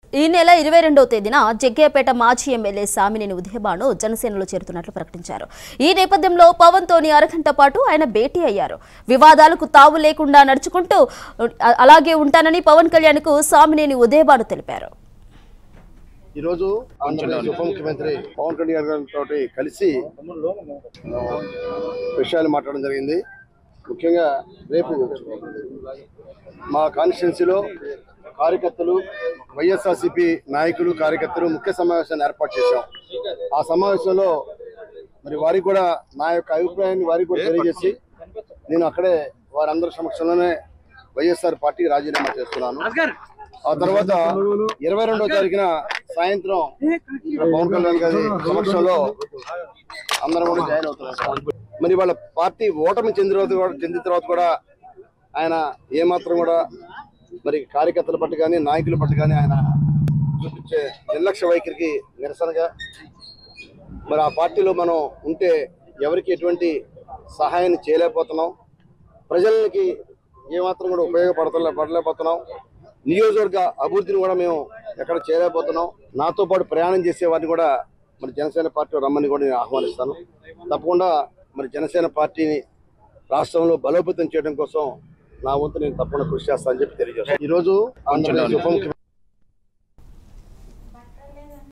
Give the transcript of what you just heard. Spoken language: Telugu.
ఈ నెల ఇరవై రెండవ తేదీన జగ్గయ్యపేట మాజీ ఎమ్మెల్యే సామినేని ఉదయభాను జనసేనలో చేరుతున్నట్లు ప్రకటించారు ఈ నేపథ్యంలో పవన్ తోని అరగంట పాటు ఆయన భేటీ అయ్యారు వివాదాలకు తావు లేకుండా నడుచుకుంటూ అ- అలాగే ఉంటానని పవన్ కళ్యాణ్ కు సామినేని ఉదయభాను తెలిపారు ఈరోజు ఆంధ్రప్రదేశ్ ఉప ముఖ్యమంత్రి పవన్ కళ్యాణ్ గారితో కలిసి ఆ, విషయాలు మాట్లాడడం జరిగింది ముఖ్యంగా రేపు మా కాన్స్టిట్యున్సీలో కార్యకర్తలు వైఎస్ఆర్సీపీ నాయకులు కార్యకర్తలు ముఖ్య సమావేశాన్ని ఏర్పాటు చేశాం ఆ సమావేశంలో మరి వారికి కూడా నా యొక్క అభిప్రాయాన్ని వారికి కూడా తెలియజేసి నేను అక్కడే వారందరి సమక్షంలోనే వైఎస్ఆర్ పార్టీకి రాజీనామా చేస్తున్నాను ఆ తర్వాత ఇరవై రెండో తారీఖున సాయంత్రం ఇక్కడ పవన్ కళ్యాణ్ గారి సమక్షంలో అందరం కూడా జాయిన్ అవుతున్నారు మరి వాళ్ళ పార్టీ ఓటమి చెందిన తర్వాత కూడా- చెందిన తర్వాత కూడా ఆయన ఏమాత్రం కూడా మరి కార్యకర్తల పట్ల కానీ నాయకుల పట్ల కానీ ఆయన చూపించే నిర్లక్ష్య వైఖరికి నిరసనగా మరి ఆ పార్టీలో మనం ఉంటే ఎవరికి ఎటువంటి సహాయాన్ని చేయలేకపోతున్నాం ప్రజలకి ఏమాత్రం కూడా ఉపయోగపడతలే పడలేకపోతున్నాం నియోజకవర్గ అభివృద్ధిని కూడా మేము ఎక్కడ చేయలేకపోతున్నాం నాతో పాటు ప్రయాణం చేసే వారిని కూడా మరి జనసేన పార్టీ రమ్మని కూడా నేను ఆహ్వానిస్తాను తప్పకుండా మరి జనసేన పార్టీని రాష్ట్రంలో బలోపేతం చేయడం కోసం నా వంతు నేను తప్పకుండా కృషి చేస్తానని చెప్పి తెలియజేస్తాను ఈరోజు ఆంధ్రప్రదేశ్ ఉప ముఖ్యమంత్రి